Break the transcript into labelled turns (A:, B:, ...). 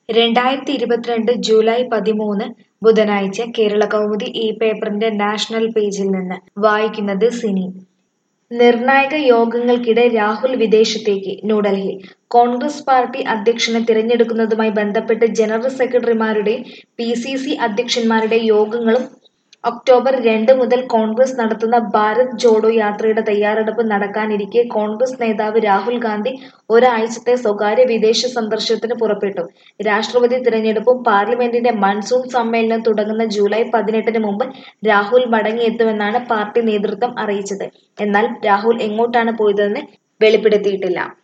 A: രണ്ടായിരത്തി ഇരുപത്തിരണ്ട് ജൂലൈ പതിമൂന്ന് ബുധനാഴ്ച കേരള കൗമുദി ഈ പേപ്പറിന്റെ നാഷണൽ പേജിൽ നിന്ന് വായിക്കുന്നത് സിനി നിർണായക യോഗങ്ങൾക്കിടെ രാഹുൽ വിദേശത്തേക്ക് ന്യൂഡൽഹി കോൺഗ്രസ് പാർട്ടി അധ്യക്ഷനെ തിരഞ്ഞെടുക്കുന്നതുമായി ബന്ധപ്പെട്ട് ജനറൽ സെക്രട്ടറിമാരുടെയും പി സി സി അധ്യക്ഷന്മാരുടെയും യോഗങ്ങളും ഒക്ടോബർ രണ്ട് മുതൽ കോൺഗ്രസ് നടത്തുന്ന ഭാരത് ജോഡോ യാത്രയുടെ തയ്യാറെടുപ്പ് നടക്കാനിരിക്കെ കോൺഗ്രസ് നേതാവ് രാഹുൽ ഗാന്ധി ഒരാഴ്ചത്തെ സ്വകാര്യ വിദേശ സന്ദർശനത്തിന് പുറപ്പെട്ടു രാഷ്ട്രപതി തിരഞ്ഞെടുപ്പും പാർലമെന്റിന്റെ മൺസൂൺ സമ്മേളനവും തുടങ്ങുന്ന ജൂലൈ പതിനെട്ടിന് മുമ്പ് രാഹുൽ മടങ്ങിയെത്തുമെന്നാണ് പാർട്ടി നേതൃത്വം അറിയിച്ചത് എന്നാൽ രാഹുൽ എങ്ങോട്ടാണ് പോയതെന്ന് വെളിപ്പെടുത്തിയിട്ടില്ല